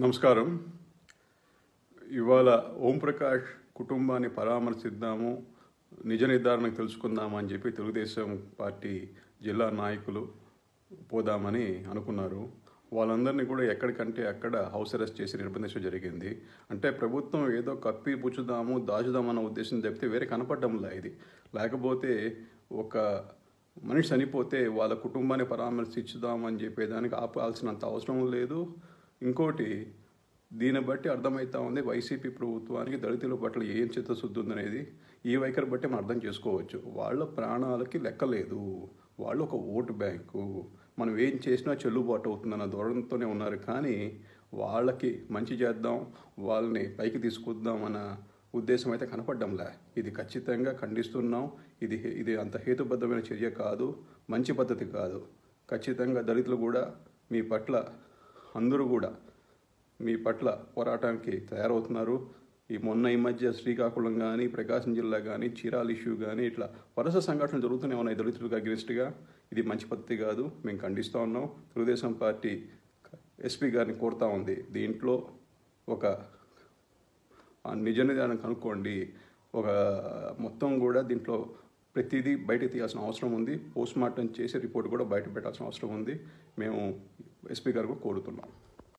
నమస్కారం ఇవాళ ఓంప్రకాష్ కుటుంబాన్ని పరామర్శిద్దాము నిజ నిర్ధారణకు తెలుసుకుందాము అని చెప్పి తెలుగుదేశం పార్టీ జిల్లా నాయకులు పోదామని అనుకున్నారు వాళ్ళందరినీ కూడా ఎక్కడికంటే అక్కడ హౌస్ అరెస్ట్ చేసి నిర్బంధించడం జరిగింది అంటే ప్రభుత్వం ఏదో కప్పి పుచ్చుదాము దాచుదామన్న ఉద్దేశం చెప్తే వేరే కనపడడంలా ఇది లేకపోతే ఒక మనిషి చనిపోతే వాళ్ళ కుటుంబాన్ని పరామర్శించుదామని చెప్పేదానికి ఆపాల్సినంత అవసరం లేదు ఇంకోటి దీన్ని బట్టి అర్థమవుతా ఉంది వైసీపీ ప్రభుత్వానికి దళితుల పట్ల ఏం చిత్తశుద్ధి ఉందనేది ఈ వైఖరి బట్టి మనం అర్థం చేసుకోవచ్చు వాళ్ళ ప్రాణాలకి లెక్కలేదు వాళ్ళు ఒక ఓటు బ్యాంకు మనం ఏం చేసినా చెల్లుబాటు అవుతుందన్న ధోరణితోనే ఉన్నారు కానీ వాళ్ళకి మంచి చేద్దాం వాళ్ళని పైకి తీసుకొద్దాం అన్న ఉద్దేశం అయితే కనపడ్డంలే ఇది ఖచ్చితంగా ఖండిస్తున్నాం ఇది ఇది అంత హేతుబద్ధమైన చర్య కాదు మంచి పద్ధతి కాదు ఖచ్చితంగా దళితులు కూడా మీ పట్ల అందరూ కూడా మీ పట్ల పోరాటానికి తయారవుతున్నారు ఈ మొన్న ఈ మధ్య శ్రీకాకుళం కానీ ప్రకాశం జిల్లా కానీ చీరాల ఇష్యూ కానీ ఇట్లా వరుస సంఘటనలు జరుగుతూనే ఉన్నాయి దళితులకు అగ్రెస్ట్గా ఇది మంచి పద్ధతి కాదు మేము ఖండిస్తూ ఉన్నాం తెలుగుదేశం పార్టీ ఎస్పీ గారిని కోరుతా ఉంది దీంట్లో ఒక ఆ నిజ నిదానం కనుక్కోండి ఒక మొత్తం కూడా దీంట్లో ప్రతిదీ బయట తీయాల్సిన అవసరం ఉంది పోస్ట్ మార్టం చేసి రిపోర్ట్ కూడా బయట పెట్టాల్సిన అవసరం ఉంది మేము ఎస్పీ గారు కూడా కోరుతున్నాం